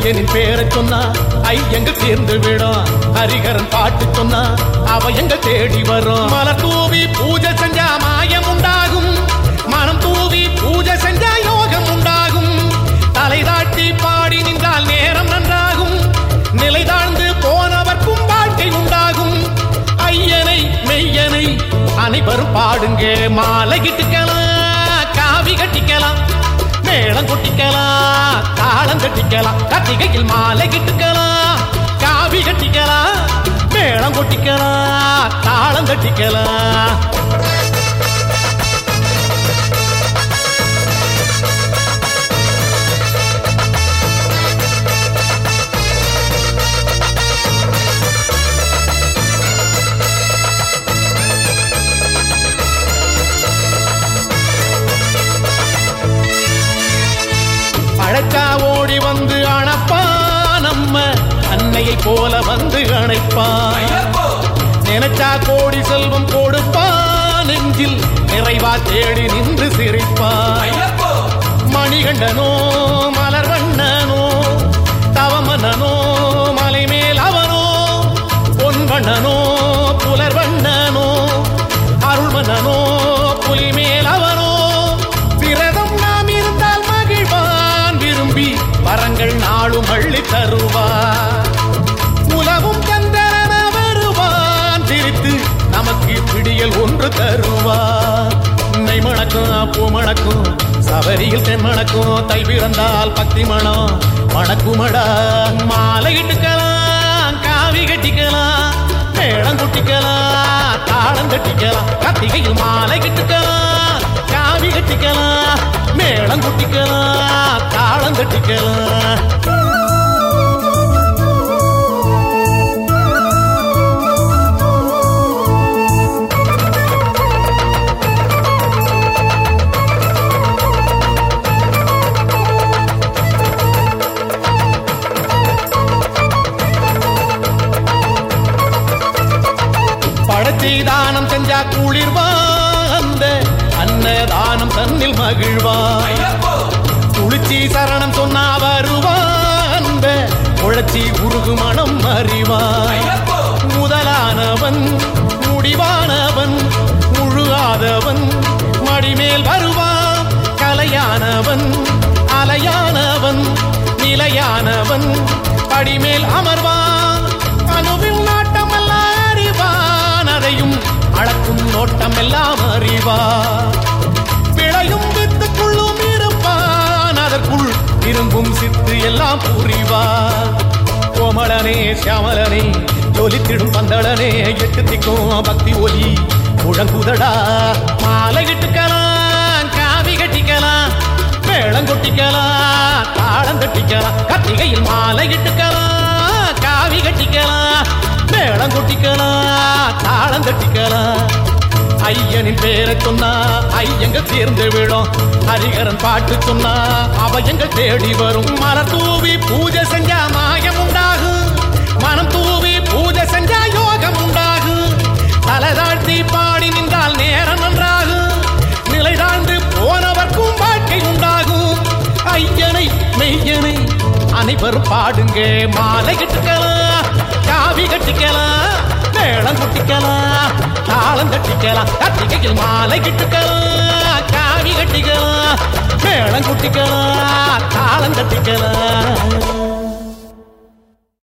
ஐயனின் பேரை சொன்னா ஐயங்கள் சேர்ந்து விடும் ஹரிகரன் பாட்டு சொன்னா அவ எங்க தேடி வரும் மலர் தூவி பூஜை செஞ்சா மாயம் உண்டாகும் மனம் தூவி பூஜை செஞ்சா யோகம் உண்டாகும் தலை தாட்டி பாடி நின்றால் நேரம் நன்றாகும் நிலை தாழ்ந்து போனவர்க்கும் வாழ்க்கை உண்டாகும் ஐயனை மெய்யனை அனைவரும் பாடுங்க மாலை கிட்டுக்கலாம் காவி கட்டிக்கலாம் மேளம் கொட்டிக்கலாம் தாளம் கட்டிக்கலாம் கத்திகையில் மாலை கிட்டுக்கலாம் காவி கட்டிக்கலாம் மேளம் கொட்டிக்கலாம் தாளம் கட்டிக்கலாம் அழைச்சா ஓடி வந்து அணப்பா நம்ம அன்னையை போல வந்து அணைப்பான் நினைச்சா கோடி செல்வம் கொடுப்பான் நெஞ்சில் நிறைவா தேடி நின்று சிரிப்பான் மணிகண்டனோ மலர்வண்ணனோ தவமன்னனோ மலை மேல் அவனோ பொன்வண்ணனோ புலர்வண்ணனோ அருள்மன்னனோ புலி மேல் அவனோ விரதம் நாம் இருந்தால் மகிழ்வான் விரும்பி வரங்கள் நாளும் அள்ளி தருவான் உலவும் சந்திரன வருவான் சிரித்து நமக்கு பிடியல் ஒன்று தருவான் நெய் மணக்கும் பூ மணக்கும் சபரியில் தென் மணக்கும் தை பிறந்தால் பக்தி மணம் மணக்குமடா மாலை இட்டுக்கலாம் காவி கட்டிக்கலாம் மேளம் குட்டிக்கலாம் தாளம் கட்டிக்கலாம் கத்திகையில் மாலை கட்டுக்கலாம் காவி கட்டிக்கலாம் மேளம் குட்டிக்கலாம் தாளம் கட்டிக்கலாம் படைச்சி தானம் செஞ்சா குளிர்வா அந்த அன்னதானம் தன்னில் மகிழ்வா குளிச்சி சரணம் சொன்னா வருவா அந்த உழைச்சி உருகு மனம் அறிவாய் முதலானவன் முடிவானவன் முழுகாதவன் மடிமேல் வருவான் கலையானவன் அலையானவன் நிலையானவன் படிமேல் அமர்வான் அணுவில் நாட்டம் எல்லாம் அறிவான் அதையும் அளக்கும் நோட்டம் எல்லாம் அறிவான் விளையும் வித்துக்குள்ளும் இருப்பான் அதற்குள் விரும்பும் சித்து எல்லாம் புரிவான் கோமளனே சியாமலனே ஜொலித்திடும் பந்தளனே எட்டு திக்கும் பக்தி ஒலி முழங்குதடா மாலை இட்டுக்கலாம் காவி கட்டிக்கலாம் மேளம் கொட்டிக்கலாம் தாளம் கட்டிக்கலாம் கத்திகையில் மாலை இட்டுக்கலாம் காவி கட்டிக்கலாம் மேளம் கொட்டிக்கலாம் தாளம் கட்டிக்கலாம் ஐயனின் பேரை சொன்னா ஐயங்கள் சேர்ந்து விடும் ஹரிகரன் பாட்டு சொன்னா அவையங்கள் தேடி வரும் மலர் தூவி பூஜை செஞ்சா மாயம் உண்டாகும் மனம் தூவி பூஜை செஞ்சா யோகம் உண்டாகும் தலை தாழ்த்தி பாடி நின்றால் நேரம் நன்றாகும் நிலை தாழ்ந்து போனவர்க்கும் வாழ்க்கை உண்டாகும் ஐயனை மெய்யனை அனைவரும் பாடுங்க மாலை கட்டுக்கலாம் காவி கட்டிக்கலாம் மேளம் குட்டிக்கலாம் தாளம் கட்டிக்கலாம் கத்திகையில் மாலை கட்டுக்கலாம் காவி கட்டிக்கலாம் மேளம் குட்டிக்கலாம் தாளம் கட்டிக்கலாம்